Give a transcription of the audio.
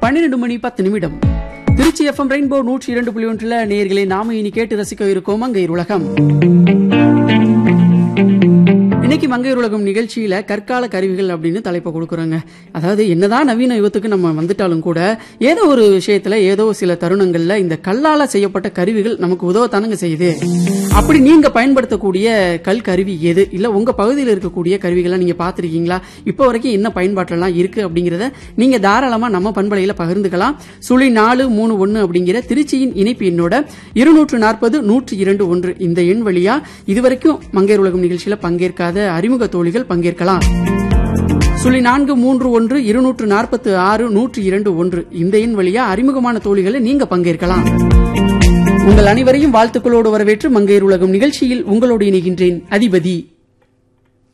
பன்னிரண்டு மணி பத்து நிமிடம் திருச்சி எஃப்எம் ரெயின்போ நூற்றி இரண்டு புள்ளி ஒன்றுல நேயர்களை நாம இனி கேட்டு ரசிக்க இருக்கோம் மங்கையர் உலகம் இன்னைக்கு மங்கையர் உலகம் நிகழ்ச்சியில கற்கால கருவிகள் அப்படின்னு தலைப்பை கொடுக்குறோங்க அதாவது என்னதான் நவீன யுகத்துக்கு நம்ம வந்துட்டாலும் கூட ஏதோ ஒரு விஷயத்துல ஏதோ சில தருணங்கள்ல இந்த கல்லால செய்யப்பட்ட கருவிகள் நமக்கு உதவத்தானுங்க செய்யுது அப்படி நீங்க பயன்படுத்தக்கூடிய கல் கருவி எது இல்ல உங்க பகுதியில் இருக்கக்கூடிய கருவிகளை நீங்க பாத்திருக்கீங்களா இப்போ வரைக்கும் என்ன பயன்பாட்டெல்லாம் இருக்கு அப்படிங்கறத நீங்க தாராளமா நம்ம பண்பலையில பகிர்ந்துக்கலாம் சுழி நாலு மூணு ஒன்னு அப்படிங்கிற திருச்சியின் இணைப்பு எண்ணோட இருநூற்று நாற்பது நூற்று இரண்டு ஒன்று இந்த எண் வழியா இதுவரைக்கும் மங்கையர் உலகம் நிகழ்ச்சியில பங்கேற்காத அறிமுக தோழிகள் பங்கேற்கலாம் சுழி நான்கு மூன்று ஒன்று இருநூற்று நாற்பத்து ஆறு நூற்று இரண்டு ஒன்று இந்த எண் வழியா அறிமுகமான தோழிகளை நீங்க பங்கேற்கலாம் உங்கள் அனைவரையும் வாழ்த்துக்களோடு வரவேற்று மங்கையர் உலகம் நிகழ்ச்சியில் உங்களோடு இணைகின்றேன் அதிபதி